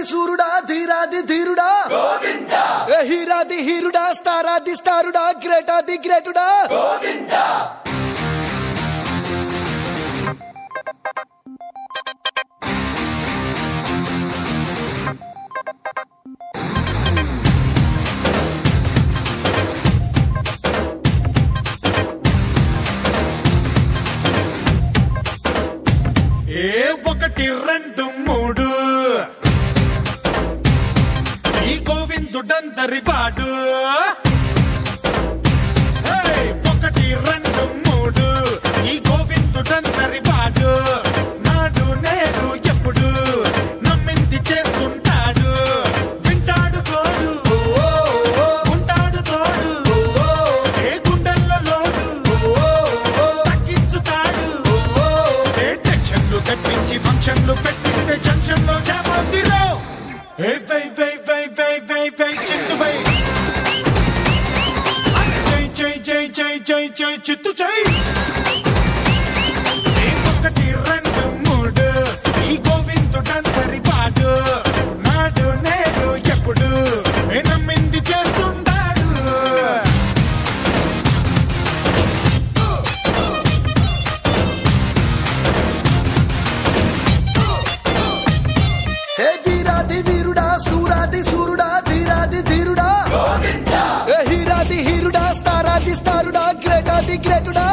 సూరుడా ధీరాది ధీరుడా ఏ హీరాది హీరుడా స్టారాది స్టారుడా గ్రేటాది గ్రేటుడా ఏ ఒకటి రెండు మూడు ఈ గోవిందుడందరి వాడు ఏయ్, ఒకటి రెండు మూడు ఈ గోవిందుడందరి వాడు నాడు నేడు ఎప్పుడు నమ్మింది చేస్తుంటాడు వింటాడు తోడు ఉంటాడు తోడు ఏ గుండెల్లో లోడు తగ్గించుతాడు ఏ టెన్షన్లు తెప్పించి ఫంక్షన్లు పెట్టిస్తే జంక్షన్లో జామోతిరో ఏ వై వై వై వై వై వై చింతు వై జై జై జై జై జై జై చిత్తు జై ఏ ఒకటి రెండు మూడు ఈ గోవిందుడందరి వాడు నాడు నేడు ఎప్పుడు ఏ నమ్మింది చేస్తుంటాడు ఏ వీరాది వీరుడా సూరాది సూరుడా ధీరాది ధీరుడా ఏ హీరాది హీరుడా స్టారాది స్టారుడా గ్రేటాది గ్రేటుడా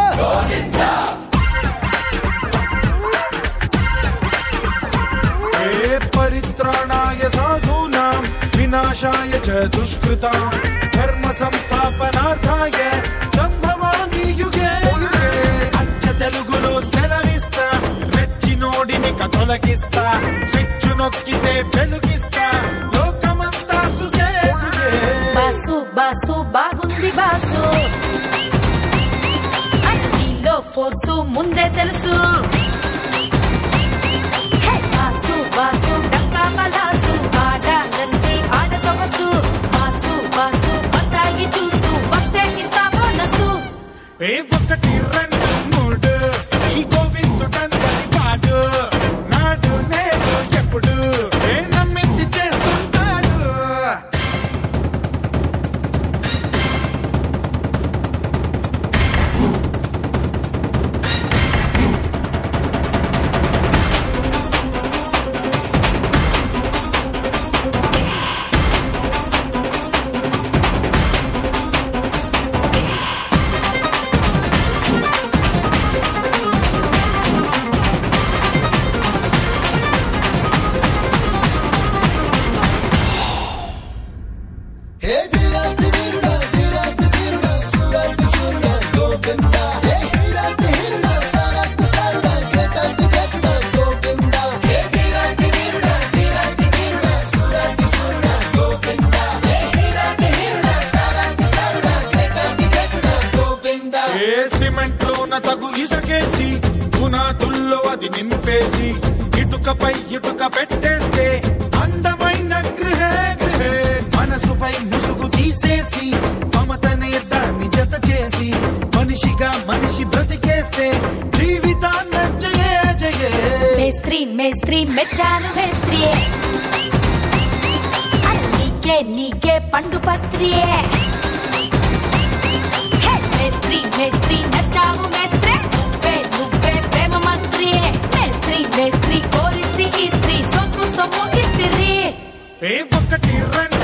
ఏ పరిత్రాణాయ సాధూనాం వినాశాయ చ దుష్కృతాం ధర్మ సంస్థాపనార్థాయ సంభవామి యుగే యుగే అచ్చ తెలుగులో సెలవిస్తా రెచ్చినోడిని కథొలగిస్తా స్విచ్ నొక్కితే వెలుగిస్తా లోకమంతా సుఖే సుఖే బాసు బాసు బాగుంది బాసు అన్నిలో ఫోర్సు ముందే తెలుసు హే, బాసు బాసు డక్కా బలాసు ఆడాలంటే ఆడ సొగసు బాసు బాసు బత్తాయి చూసు వస్తే ఇస్తా బోనసు ఏ ఒకటి రెండు మూడు ఈ గోవిందుడందరి వాడు నాడు నేడు ఎప్పుడు ఏ నమ్మింది చేస్తుంటాడు ఏ వీరాది వీరుడా ధీరాది ధీరుడా సూరాది సూరుడా గోవిందా ఏ హీరాది హీరుడా స్టారాది స్టారుడా గ్రేటాది గ్రేటుడా గోవిందా ఏ వీరాది వీరుడా ధీరాది ధీరుడా సూరాది సూరుడా గోవిందా ఏ హీరాది హీరుడా స్టారాది స్టారుడా గ్రేటాది గ్రేటుడా గోవిందా ఏ సిమెంట్ లోన తగు ఇసకేసి పునాదుల్లో అది నింపేసి ఇటుకపై ఇటుక పెట్టేస్తే అందమైన గృహే గృహే మనసుపై ముసుగు తీసేసి మమతనే దాన్ని జత చేసి మనిషిగా మనిషి బ్రతికేస్తే జీవితాన్న జయే జయే మేస్త్రి మేస్త్రి మెచ్చాను మేస్త్రి నీకే నీకే పండు పత్రియే హే, మేస్త్రి మేస్త్రి నచ్చావు మేస్త్రి నువ్వే నువ్వే ప్రేమ మంత్రియే మేస్త్రి మేస్త్రి కోరింది ఈ స్త్రీ సొక్కు సొమ్ము ఇస్త్రీ ఏ ఒకటి రెండు